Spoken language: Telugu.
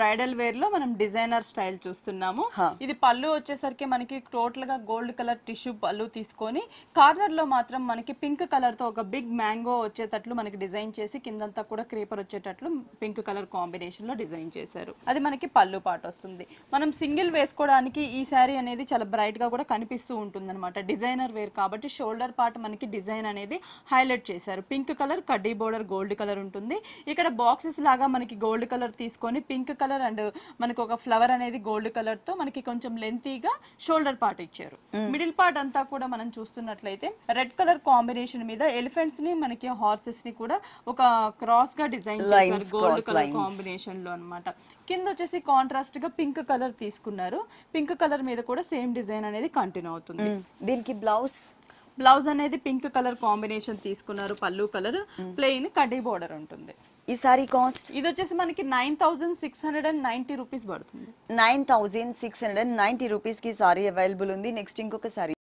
బ్రైడల్ వేర్ లో మనం డిజైనర్ స్టైల్ చూస్తున్నాము హా. ఇది పళ్ళు వచ్చేసరికి మనకి టోటల్ గా గోల్డ్ కలర్ టిష్యూ పళ్ళు తీసుకొని కార్నర్ లో మాత్రం మనకి పింక్ కలర్ తో ఒక బిగ్ మ్యాంగో వచ్చేటట్లు మనకి డిజైన్ చేసి కిందంతా కూడా క్రీపర్ వచ్చేటట్లు పింక్ కలర్ కాంబినేషన్ లో డిజైన్ చేశారు అది మనకి పళ్ళు పాట వస్తుంది మనం సింగిల్ వేసుకోవడానికి ఈ శారీ అనేది చాలా బ్రైట్ గా కూడా కనిపిస్తూ ఉంటుంది అనమాట డిజైనర్ వేర్ కాబట్టి షోల్డర్ పార్ట్ మనకి డిజైన్ అనేది హైలైట్ చేశారు పింక్ కలర్ కడ్డీ బోర్డర్ గోల్డ్ కలర్ ఉంటుంది ఇక్కడ బాక్సెస్ లాగా మనకి గోల్డ్ కలర్ తీసుకొని పింక్ కలర్ అండ్ మనకి ఒక ఫ్లవర్ అనేది గోల్డ్ కలర్ తో మనకి కొంచెం లెంతీగా షోల్డర్ పార్ట్ ఇచ్చారు మిడిల్ పార్ట్ అంతా కూడా మనం చూస్తున్నట్లయితే రెడ్ కలర్ కాంబినేషన్ మీద ఎలిఫెంట్స్ ని మనకి హార్సెస్ ని కూడా ఒక క్రాస్ గా డిజైన్ చేశారు Lines, gold cross colour lines. Combination లో అన్నమాట కింద వచ్చేసి కాంట్రాస్ట్ గా పింక్ కలర్ తీసుకున్నారు పింక్ కలర్ మీద కూడా సేమ్ డిజైన్ అనేది కంటిన్యూ అవుతుంది దీనికి బ్లౌజ్ బ్లౌజ్ అనేది పింక్ కలర్ కాంబినేషన్ తీసుకున్నారు పళ్ళు కలర్ ప్లెయిన్ కడ్డీ బోర్డర్ ఉంటుంది ఈ సారీ కాస్ట్ ఇది వచ్చేసి మనకి nine thousand six hundred and ninety rupees పడుతుంది nine thousand six hundred ninety rupees కి సారీ అవైలబుల్ ఉంది నెక్స్ట్ ఇంకొక సారీ